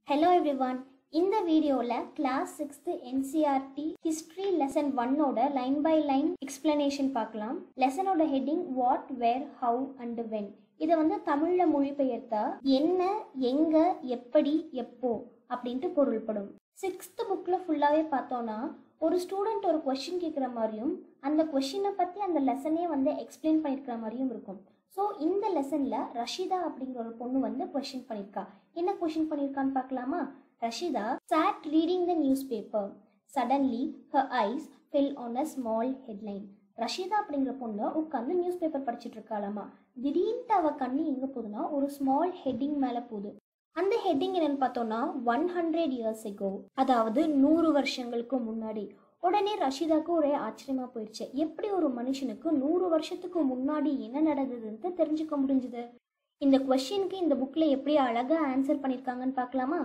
Hello everyone இந்த வீடியோவில் class sixth NCERT history lesson ஒன்னோட லைன் பை லைன் எக்ஸ்பிளனேஷன் பார்க்கலாம் லெசனோட heading what where how and when இதை வந்து தமிழில் மொழிபெயர்த்தா என்ன எங்க எப்படி எப்போ அப்படின்ட்டு பொருள்படும் சிக்ஸ்த் புக்கில் ஃபுல்லாகவே பார்த்தோன்னா ஒரு ஸ்டூடெண்ட் ஒரு கொஷின் கேட்குற மாதிரியும் அந்த கொஷினை பற்றி அந்த லெசனே வந்து எக்ஸ்பிளைன் பண்ணியிருக்கிற மாதிரியும் இருக்கும் ஸோ இந்த லெசனில் ரஷிதா அப்படிங்கிற ஒரு பொண்ணு வந்து கொஷின் பண்ணியிருக்கா என்ன கொஷின் பண்ணியிருக்கான்னு பார்க்கலாமா Rashida sat reading the newspaper suddenly her eyes fell on a small headline Rashida அப்படிங்கிற பொண்ணு உட்காந்து நியூஸ் பேப்பர் படிச்சுட்டு இருக்காளாமா திடீர்னு அவ கண்ணு எங்கே போகுதுன்னா ஒரு ஸ்மால் ஹெட்டிங் மேலே போகுது அந்த ஹெட்டிங் என்னன்னு பார்த்தோம்னா ஒன் ஹண்ட்ரட் இயர்ஸ் எகோ அதாவது நூறு வருஷங்களுக்கு முன்னாடி உடனே ரஷிதாக்கு ஒரே ஆச்சரியமா போயிடுச்சு எப்படி ஒரு மனுஷனுக்கு நூறு வருஷத்துக்கு முன்னாடி என்ன நடந்ததுன்னு தெரிஞ்சுக்க முடிஞ்சுது இந்த கொஸ்டினுக்கு இந்த புக்கில் எப்படி அழகா ஆன்சர் பண்ணியிருக்காங்கன்னு பார்க்கலாமா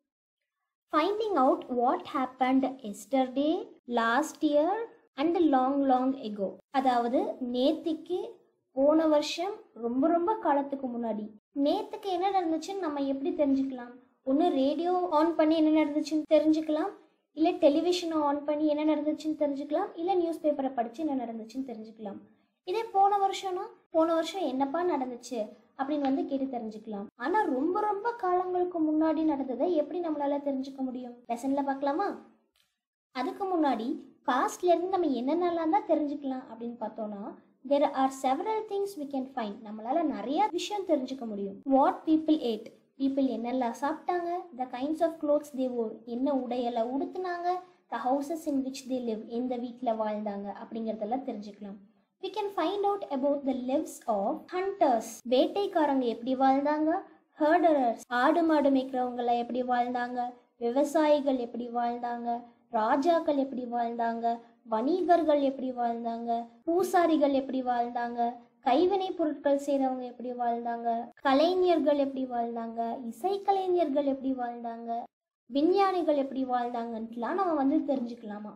finding out what happened yesterday last year and long long ago அதாவது நேத்திக்கு போன வருஷம் ரொம்ப ரொம்ப காலத்துக்கு முன்னாடி நேத்துக்கு என்ன நடந்துச்சுன்னு நம்ம எப்படி தெரிஞ்சுக்கலாம் ஒன்று ரேடியோ ஆன் பண்ணி என்ன நடந்துச்சுன்னு தெரிஞ்சுக்கலாம் இல்லை டெலிவிஷனை ஆன் பண்ணி என்ன நடந்துச்சுன்னு தெரிஞ்சுக்கலாம் இல்லை நியூஸ் பேப்பரை படித்து என்ன நடந்துச்சுன்னு தெரிஞ்சுக்கலாம் இதே போன வருஷம்னா போன வருஷம் என்னப்பா நடந்துச்சு அப்படின்னு வந்து கேட்டு தெரிஞ்சுக்கலாம் ஆனால் ரொம்ப ரொம்ப காலங்களுக்கு முன்னாடி நடந்ததை எப்படி நம்மளால தெரிஞ்சுக்க முடியும் லெசனில் பார்க்கலாமா அதுக்கு முன்னாடி பாஸ்ட்ல இருந்து நம்ம என்னென்னலாம் தான் தெரிஞ்சுக்கலாம் அப்படின்னு பார்த்தோம்னா there are several things we can find நம்மளால நிறைய விஷயம் தெரிஞ்சுக்க முடியும் வாட் பீப்புள் ஏட் பீப்புள் என்னெல்லாம் சாப்பிட்டாங்க the kinds of clothes they wore என்ன உடையெல்லாம் உடுத்துனாங்க the houses in which they live எந்த வீட்டில் வாழ்ந்தாங்க அப்படிங்கிறதெல்லாம் தெரிஞ்சுக்கலாம் we can find out about the lives of hunters வேட்டைக்காரங்க எப்படி வாழ்ந்தாங்க ஹர்டரர்ஸ் ஆடு மாடு மேய்க்கிறவங்கள எப்படி வாழ்ந்தாங்க விவசாயிகள் எப்படி வாழ்ந்தாங்க ராஜாக்கள் எப்படி வாழ்ந்தாங்க வணிகர்கள் எப்படி வாழ்ந்தாங்க பூசாரிகள் எப்படி வாழ்ந்தாங்க கைவினை பொருட்கள் செய்கிறவங்க எப்படி வாழ்ந்தாங்க கலைஞர்கள் எப்படி வாழ்ந்தாங்க இசைக்கலைஞர்கள் எப்படி வாழ்ந்தாங்க விஞ்ஞானிகள் எப்படி வாழ்ந்தாங்கன்ட்டுலாம் நம்ம வந்து தெரிஞ்சுக்கலாமா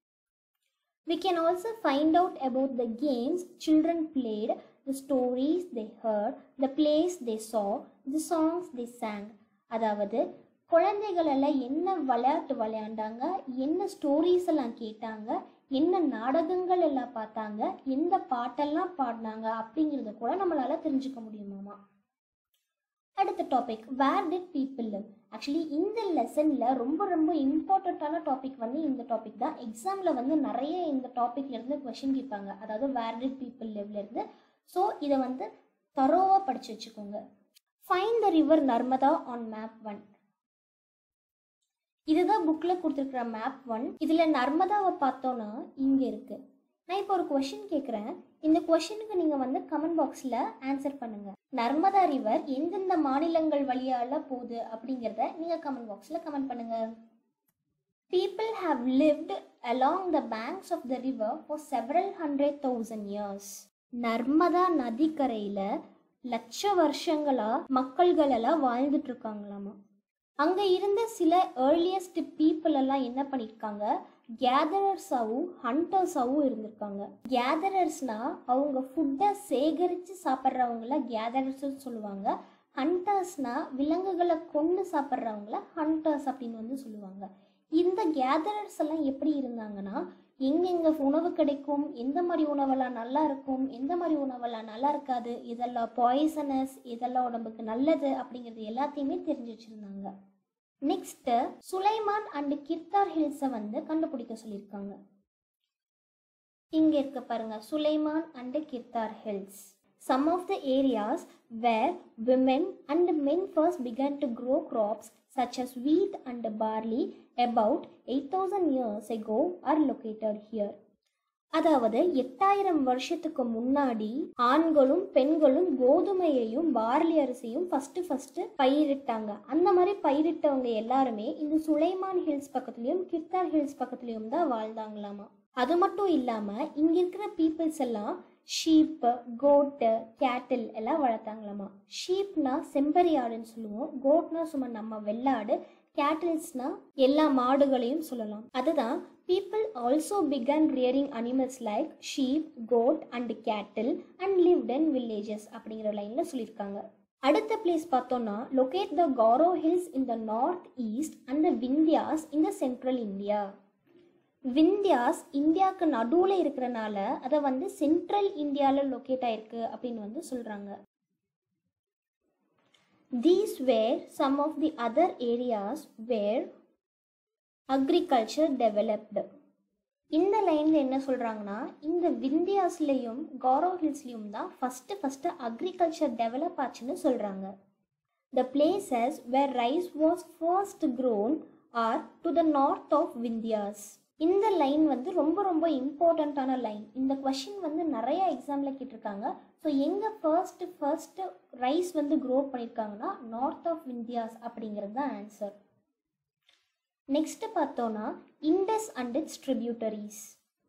We can also find out about the games children played, the stories they heard, the plays they saw, the songs they sang. அதாவது குழந்தைகள் எல்லாம் என்ன விளையாட்டு விளையாண்டாங்க என்ன ஸ்டோரிஸ் எல்லாம் கேட்டாங்க என்ன நாடகங்கள் எல்லாம் பார்த்தாங்க எந்த பாட்டெல்லாம் பாடினாங்க அப்படிங்கிறத கூட நம்மளால தெரிஞ்சுக்க முடியுமாமா அடுத்த topic where did people live actually இந்த லெசனில் ரொம்ப ரொம்ப இம்பார்ட்டண்ட்டான டாபிக் வந்து இந்த டாபிக் தான் எக்ஸாமில் வந்து நிறைய இந்த டாப்பிக்லேருந்து கொஷின் கேட்பாங்க அதாவது வேர் டிட் பீப்புள் லிவ்லேருந்து ஸோ இதை வந்து தரோவாக படித்து வச்சுக்கோங்க find the river Narmada on map one இதுதான் புக்கில் கொடுத்துருக்குற மேப் ஒன் இதில் நர்மதாவை பார்த்தோன்னா இங்கே இருக்குது நான் இப்போ ஒரு கொஷின் கேட்குறேன் இந்த கொஷினுக்கு நீங்கள் வந்து கமெண்ட் பாக்ஸில் ஆன்சர் பண்ணுங்கள் நர்மதா ரிவர் எந்தெந்த மாநிலங்கள் வழியால போகுது அப்படிங்கிறத நீங்கள் கமெண்ட் பாக்ஸில் கமெண்ட் பண்ணுங்கள் people have lived along the banks of the river for several hundred thousand years Narmada நதிக்கரையில் லட்ச வருஷங்களா மக்கள்கள் எல்லாம் வாழ்ந்துட்டு இருக்காங்களாமா அங்கே இருந்த சில ஏர்லியஸ்ட் பீப்புள் எல்லாம் என்ன பண்ணியிருக்காங்க கேதரர்ஸாகவும் ஹண்டர்ஸாகவும் இருந்திருக்காங்க கேதரர்ஸ்னா அவங்க ஃபுட்டை சேகரித்து சாப்பிட்றவங்கள கேதரர்ஸ்னு சொல்லுவாங்க ஹண்டர்ஸ்னா விலங்குகளை கொண்டு சாப்பிட்றவங்கள ஹண்டர்ஸ் அப்படின்னு வந்து சொல்லுவாங்க இந்த கேதரர்ஸ் எல்லாம் எப்படி இருந்தாங்கன்னா எங்கெங்க உணவு கிடைக்கும் எந்த மாதிரி உணவெல்லாம் நல்லா இருக்கும் எந்த மாதிரி உணவெல்லாம் நல்லா இருக்காது இதெல்லாம் பாய்சனஸ் இதெல்லாம் உடம்புக்கு நல்லது அப்படிங்கிறது எல்லாத்தையுமே தெரிஞ்சு வச்சுருந்தாங்க நெக்ஸ்ட்டு சுலைமான் அண்ட் கிர்தார் ஹில்ஸை வந்து கண்டுபிடிக்க சொல்லியிருக்காங்க இங்கே இருக்க பாருங்க Sulaiman and Kirthar hills some of the areas where women and men first began to grow crops such as wheat and barley about eight thousand years ago are located here அதாவது எட்டாயிரம் வருஷத்துக்கு முன்னாடி ஆண்களும் பெண்களும் கோதுமையையும் பார்லி அரிசியும் ஃபர்ஸ்ட் ஃபர்ஸ்ட் பயிரிட்டாங்க அந்த மாதிரி பயிரிட்டவங்க எல்லாருமே இந்த சுலைமான் ஹில்ஸ் பக்கத்துலயும் கிர்தார் ஹில்ஸ் பக்கத்துலயும் தான் வாழ்ந்தாங்களாமா அது மட்டும் இல்லாம இங்க இருக்கிற பீப்புள்ஸ் எல்லாம் ஷீப்பு கோட்டு கேட்டில் எல்லாம் வளர்த்தாங்களாமா ஷீப்னா செம்பரி ஆடுன்னு சொல்லுவோம் கோட்னா சும்மா நம்ம வெள்ளாடு கேட்டில்ஸ்னா எல்லா மாடுகளையும் சொல்லலாம் அதுதான் people also began rearing animals like sheep goat and cattle and lived in villages அப்படிங்கிற லைனில் சொல்லியிருக்காங்க அடுத்த பிளேஸ் பார்த்தோம்னா locate the Garo hills in the north east and the Vindhyas in the central India Vindhyas இந்தியாவுக்கு நடுவில் இருக்கிறனால அதை வந்து சென்ட்ரல் இந்தியாவில் லொக்கேட் ஆயிருக்கு அப்படின்னு வந்து சொல்கிறாங்க these were some of the other areas where agriculture developed இந்த லைனில் என்ன சொல்கிறாங்கன்னா இந்த விந்தியாஸ்லேயும் காரோ ஹில்ஸ்லேயும் தான் ஃபஸ்ட்டு ஃபஸ்ட்டு அக்ரிகல்ச்சர் டெவலப் ஆச்சுன்னு சொல்கிறாங்க the places where rice was first grown are to the north of Vindhyas இந்த லைன் வந்து ரொம்ப ரொம்ப இம்பார்ட்டண்ட்டான லைன் இந்த கொஷின் வந்து நிறைய எக்ஸாமில் கேட்டிருக்காங்க ஸோ எங்கே ஃபர்ஸ்ட் ஃபர்ஸ்ட் ரைஸ் வந்து க்ரோ பண்ணியிருக்காங்கன்னா நார்த் ஆஃப் விந்தியாஸ் அப்படிங்கிறது தான் ஆன்சர் நெக்ஸ்ட் பார்த்தோன்னா இண்டஸ் அண்ட் இட்ஸ் ட்ரிபியூட்டரிஸ்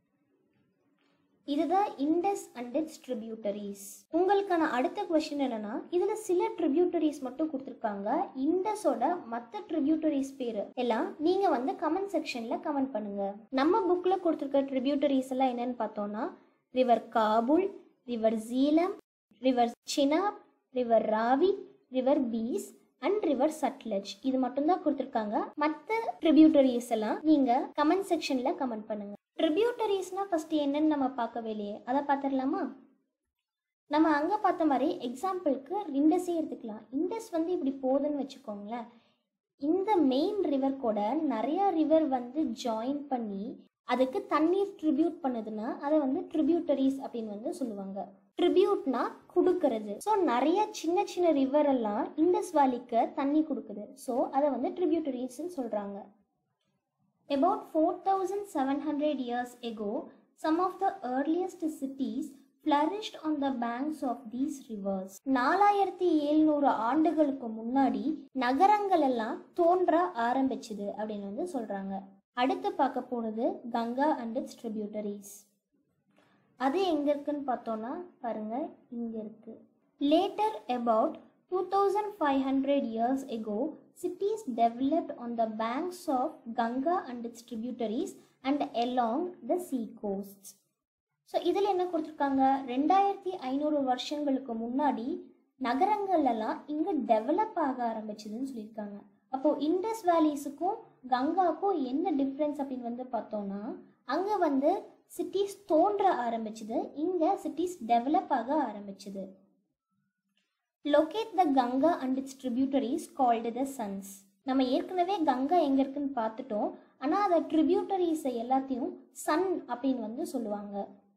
இதுதான் இண்டஸ் அண்ட் இட்ஸ் ட்ரிபியூட்டரிஸ் உங்களுக்கான அடுத்த கொஸ்டின் என்னன்னா இதுல சில ட்ரிபியூட்டரிஸ் மட்டும் கொடுத்துருக்காங்க இண்டஸோட மற்ற ட்ரிபியூட்டரிஸ் பேர் எல்லாம் நீங்க வந்து கமெண்ட் செக்ஷன்ல கமெண்ட் பண்ணுங்க நம்ம புக்ல கொடுத்துருக்க ட்ரிபியூட்டரிஸ் எல்லாம் என்னன்னு பார்த்தோம்னா river Kabul river Jhelum river Chenab river Ravi river Beas and river Sutlej இது மட்டும்தான் கொடுத்துருக்காங்க மற்ற ட்ரிபியூட்டரிஸ் எல்லாம் நீங்க கமெண்ட் செக்ஷன்ல கமெண்ட் பண்ணுங்க ட்ரிபியூட்டரிஸ்னா ஃபர்ஸ்ட் என்னன்னு நம்ம பார்க்கவே இல்லையே அதை பார்த்துடலாமா நம்ம அங்கே பார்த்த மாதிரி எக்ஸாம்பிளுக்கு இண்டஸே எடுத்துக்கலாம் இண்டஸ் வந்து இப்படி போகுதுன்னு வச்சுக்கோங்களேன் இந்த மெயின் ரிவர் கூட நிறைய ரிவர் வந்து ஜாயின் பண்ணி அதுக்கு தண்ணீர் ட்ரிபியூட் பண்ணுதுன்னா அதை வந்து ட்ரிபியூட்டரிஸ் அப்படின்னு வந்து சொல்லுவாங்க ட்ரிபியூட்னா கொடுக்கறது ஸோ நிறைய சின்ன சின்ன ரிவர் எல்லாம் இண்டஸ் வேலிக்கு தண்ணி கொடுக்குது ஸோ அதை வந்து ட்ரிபியூட்டரிஸ்ன்னு சொல்கிறாங்க About 4,700 years ago, some of the earliest cities flourished on the banks of these rivers. நாலாயிரத்தி எழுநூறு ஆண்டுகளுக்கு முன்னாடி நகரங்கள் எல்லாம் தோன்ற ஆரம்பிச்சுது அப்படின்னு வந்து சொல்றாங்க அடுத்து பார்க்க போனது கங்கா அண்ட் இட்ஸ் ட்ரிபியூட்டரிஸ் அது எங்க இருக்குன்னு பார்த்தோம்னா பாருங்க இங்க இருக்கு later about two thousand five hundred years ago cities developed on the banks of Ganga and its tributaries and along the sea coasts. So இதில் என்ன கொடுத்துருக்காங்க ரெண்டாயிரத்தி ஐநூறு வருஷங்களுக்கு முன்னாடி நகரங்கள் எல்லாம் இங்கே டெவலப் ஆக ஆரம்பிச்சதுன்னு சொல்லியிருக்காங்க அப்போது இண்டஸ் வேலிஸுக்கும் கங்காவுக்கும் என்ன டிஃப்ரென்ஸ் அப்படின்னு வந்து பார்த்தோம்னா அங்கே வந்து சிட்டிஸ் தோன்ற ஆரம்பிச்சது இங்கே சிட்டிஸ் டெவலப் ஆக ஆரம்பிச்சது locate the Ganga and its tributaries called the sons நம்ம ஏற்கனவே கங்கா எங்கே இருக்குன்னு பார்த்துட்டோம் ஆனால் அதை ட்ரிபியூட்டரிஸை எல்லாத்தையும் சன் அப்படின்னு வந்து சொல்லுவாங்க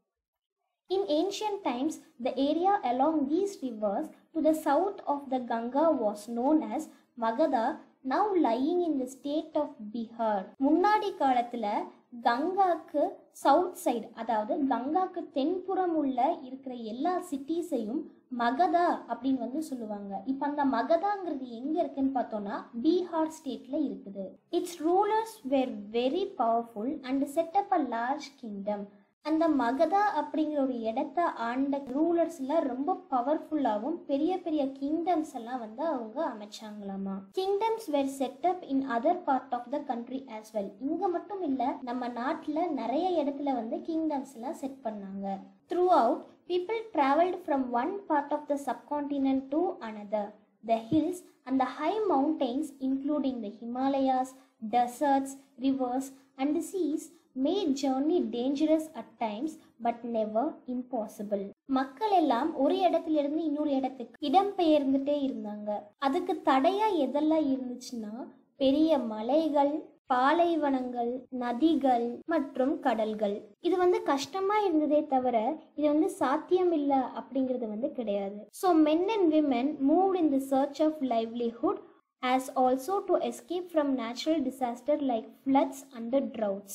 in ancient times the area along these rivers to the south of the Ganga was known as Magadha now lying in the state of Bihar முன்னாடி காலத்தில் கங்காக்கு சவுத் சைடு அதாவது கங்காக்கு தென்புறம் உள்ள இருக்கிற எல்லா சிட்டிஸையும் மகதா அப்படின்னு வந்து சொல்லுவாங்க இப்போ அந்த மகதாங்கிறது எங்க இருக்குன்னு பார்த்தோம்னா பீகார் ஸ்டேட்ல இருக்குது its rulers were very powerful and set up a large kingdom அந்த மகதா அப்படிங்கிற ஒரு இடத்த ஆண்ட ரூலர்ஸ்லாம் ரொம்ப பவர்ஃபுல்லாகவும் பெரிய பெரிய கிங்டம்ஸ் எல்லாம் வந்து அவங்க அமைச்சாங்களாமா kingdoms were set up in other part of the country as well இங்க மட்டும் இல்ல நம்ம நாட்டுல நிறைய இடத்துல வந்து கிங்டம்ஸ் எல்லாம் செட் பண்ணாங்க throughout people traveled from one part of the subcontinent to another. The hills and the high mountains, including the Himalayas, deserts, rivers, and the seas, made journey dangerous at times but never impossible. மக்கள் எல்லாம் ஒரு இடத்துல இருந்து இன்னொரு இடத்துக்கு இடம்பெயர்ந்துட்டே இருந்தாங்க அதுக்கு தடையா எதெல்லாம் இருந்துச்சுன்னா பெரிய மலைகள் பாலைவனங்கள் நதிகள் மற்றும் கடல்கள் இது வந்து கஷ்டமா இருந்ததே தவிர இது வந்து சாத்தியம் இல்லை அப்படிங்கிறது வந்து கிடையாது so men and women move in the search of livelihood as also to escape from natural disaster like floods and droughts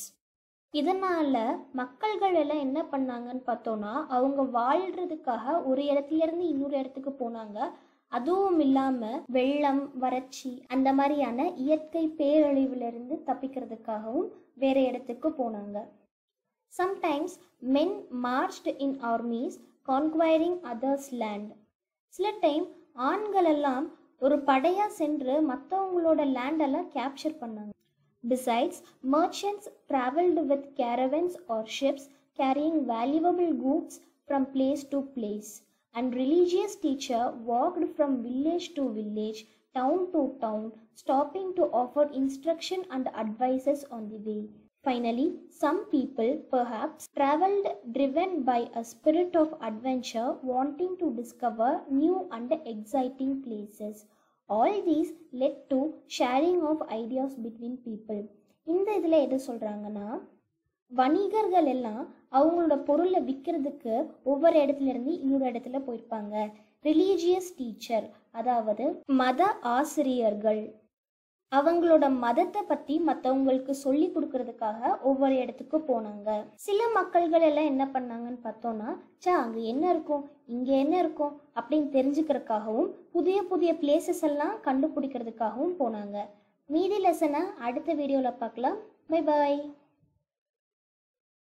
இதனால மக்கள்கள் எல்லாம் என்ன பண்ணாங்கன்னு பார்த்தோம்னா அவங்க வாழ்றதுக்காக ஒரு இடத்துல இருந்து இன்னொரு இடத்துக்கு போனாங்க அதுவும் இல்லாம வெள்ளம் வறட்சி அந்த மாதிரியான இயற்கை பேரழிவிலிருந்து தப்பிக்கிறதுக்காகவும் வேற இடத்துக்கு போனாங்க sometimes men marched in armies conquering others land சில டைம் ஆண்கள் எல்லாம் ஒரு படையா சென்று மற்றவங்களோட லேண்டெல்லாம் கேப்சர் பண்ணாங்க besides merchants traveled with caravans or ships carrying valuable goods from place to place and religious teacher walked from village to village, town to town, stopping to offer instruction and advices on the way. Finally, some people perhaps traveled driven by a spirit of adventure, wanting to discover new and exciting places. All these led to sharing of ideas between people. இந்த இதில் எது சொல்கிறாங்கன்னா வணிகர்கள் எல்லாம் அவங்களோட பொருளை விற்கிறதுக்கு ஒவ்வொரு இடத்துல இருந்து இன்னொரு இடத்துல போயிருப்பாங்க ரிலீஜியஸ் டீச்சர் அதாவது மத ஆசிரியர்கள் அவங்களோட மதத்தை பத்தி மற்றவங்களுக்கு சொல்லி கொடுக்கறதுக்காக ஒவ்வொரு இடத்துக்கு போனாங்க சில மக்கள்கள் எல்லாம் என்ன பண்ணாங்கன்னு பார்த்தோம்னா சா அங்க என்ன இருக்கும் இங்க என்ன இருக்கும் அப்படின்னு தெரிஞ்சுக்கிறதுக்காகவும் புதிய புதிய பிளேசஸ் எல்லாம் கண்டுபிடிக்கிறதுக்காகவும் போனாங்க மீதி லெசனை அடுத்த வீடியோவில் பார்க்கலாம் பை பாய்